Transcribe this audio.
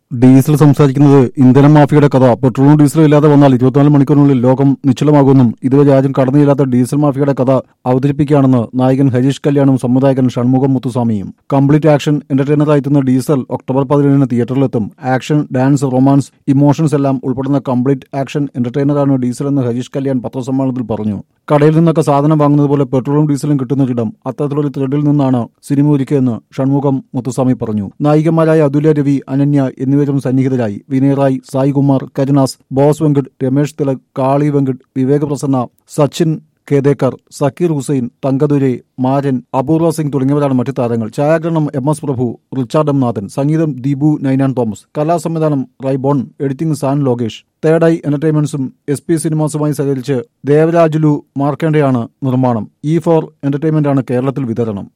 diesel സംസാരിക്കുന്നത് ഇന്ധന മാഫിയയുടെ കഥ പെട്രോളും ഡീസലും ഇല്ലാതെ വന്നാൽ ഇരുപത്തിനാല് മണിക്കൂറിനുള്ളിൽ ലോകം നിശ്ചലമാകുമെന്നും ഇതുവരെ ആരും കടന്നില്ലാത്ത ഡീസൽ മാഫിയയുടെ കഥ അവതരിപ്പിക്കുകയാണെന്ന് നായകൻ ഹരീഷ് കല്യാണും സംവിധായകൻ ഷൺമുഖം മുത്തുസ്വാമിയും കംപ്ലീറ്റ് ആക്ഷൻ എന്റർടൈനറായി എത്തുന്ന ഡീസൽ ഒക്ടോബർ പതിനേഴിന് തിയേറ്ററിലെത്തും ആക്ഷൻ ഡാൻസ് റൊമാൻസ് ഇമോഷൻസ് എല്ലാം ഉൾപ്പെടുന്ന കംപ്ലീറ്റ് ആക്ഷൻ എന്റർടൈനറാണ് ഡീസൽ എന്ന് ഹരീഷ് കല്യാൺ പത്രസമ്മേളനത്തിൽ പറഞ്ഞു കടയിൽ നിന്നൊക്കെ സാധനം വാങ്ങുന്നത് പോലെ പെട്രോളും ഡീസലും കിട്ടുന്നൊരിടം അത്തരത്തിലൊരു ത്രെഡിൽ നിന്നാണ് സിനിമ ഒരുക്കിയെന്ന് ഷൺമുഖം മുത്തുസ്വാമി പറഞ്ഞു നായികമാരായ അതുല്യ രവി അനന്യ എന്നിവരും സന്നിഹിതരായി വിനയറായ് സായികുമാർ കരുണാസ് ബോസ് വെങ്കട് രമേഷ് തിലക് കാളി വെങ്കട് വിവേക് പ്രസന്ന സച്ചിൻ കേദേക്കർ സക്കീർ ഹുസൈൻ തങ്കദുരൈ മാരൻ അപൂർവ സിംഗ് തുടങ്ങിയവരാണ് മറ്റു താരങ്ങൾ ഛായാഗ്രഹണം M S Prabhu Richard M Nathan സംഗീതം ദീപു നൈനാൻ തോമസ് കലാസംവിധാനം റൈബോൺ editing San Lokesh third eye എന്റർടൈൻമെന്റ്സും എസ് പി സിനിമാസുമായി സഹകരിച്ച് ദേവരാജുലു മാർക്കേണ്ടയാണ് നിർമ്മാണം ഇ ഫോർ എന്റർടൈൻമെന്റ് ആണ് കേരളത്തിൽ വിതരണം